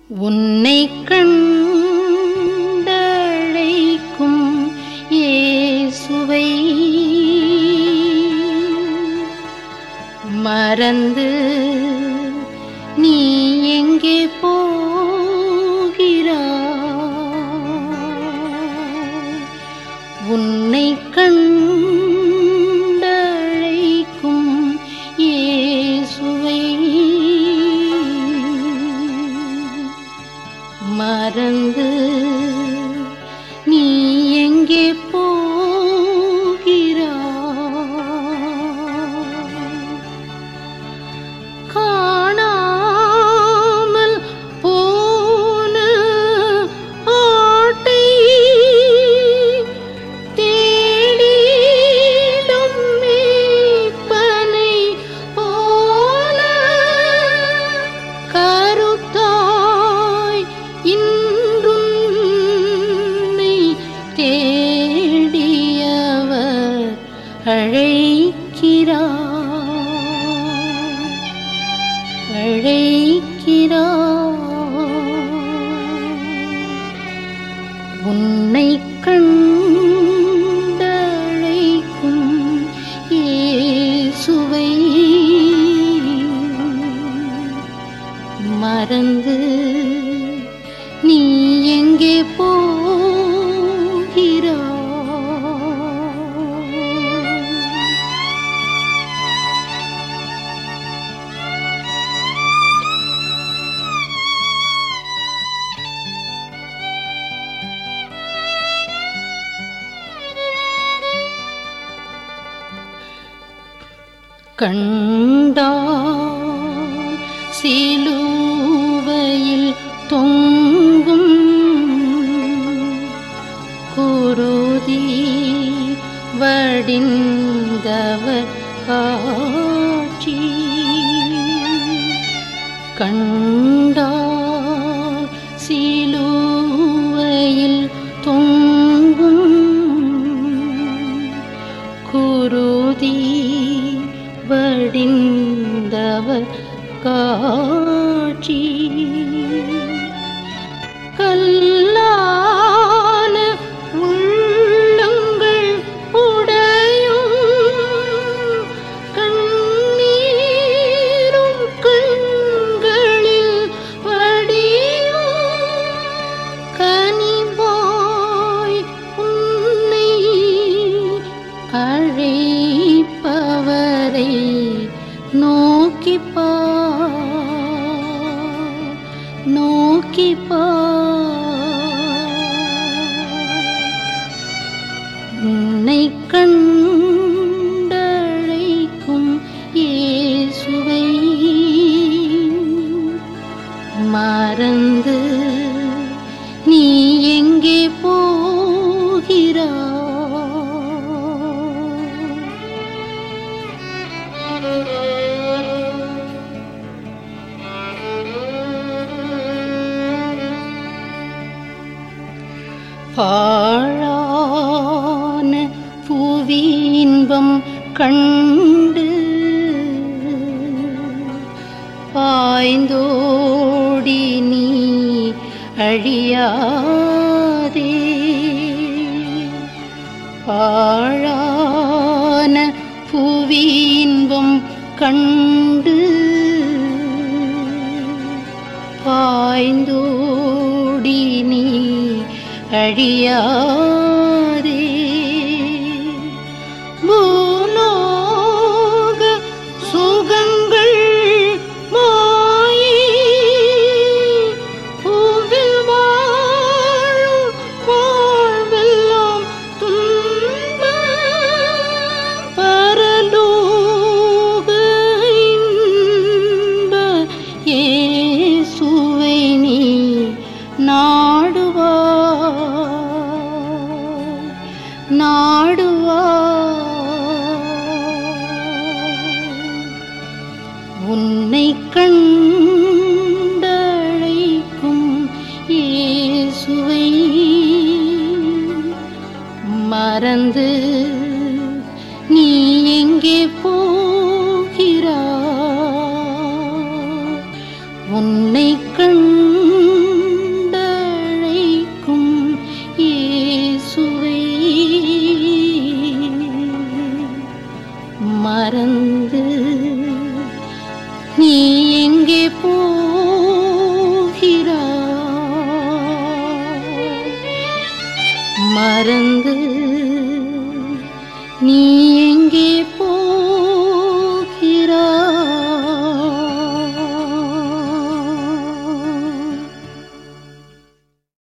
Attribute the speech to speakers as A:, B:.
A: உன்னை கண்டழைக்கும் இயேசுவை மறந்து நீ எங்கே போகிறாய் உன்னை கண்டழைக்கும் இயேசுவை மறந்து நீ எங்கே போகிறாய் காணாமல் போன ஆட்டை தேடிடும் மேய்ப்பனை போல கருத்தாய் இன்றுன்னை தேடியவர் அழைக்கிறார் அழைக்கிறார் உன்னை கண்டழைக்கும் இயேசுவை மறந்து நீ எங்கே போகிறாய் கண்டால் சிலுவையில் தொங்கும் குருதி வடிந்தவர் காட்சி கண்டால் சிலுவையில் தொங்கும் குருதி வடிந்தவர் காட்சி கல்லான உள்ளங்கள் உடையும் கண்ணீரும் கண்களில் வடியும் கனிவாய் உன்னை அழைப்பவரை நோக்கிப் பார் நோக்கிப் பார் உன்னை கண்டழைக்கும் இயேசுவை மறந்து நீ எங்கே போகிறாய் பாழான புவி இன்பம் கண்டு பாய்ந்தோடி நீ அழியாதே பாழான புவி இன்பம் கண்டு பாய்ந்தோடி நீ அழியாதே பூலோக சுகங்கள் மாயே பூவில் வாழும் வாழ்வெல்லாம் துன்ப பரலோக இன்ப இயேசுவை நீ நாடுவாய் நாடுவாய் உன்னை கண்டழைக்கும் இயேசுவை மறந்து நீ எங்கே போகிறாய் உன்னை கண் மறந்து நீ எங்கே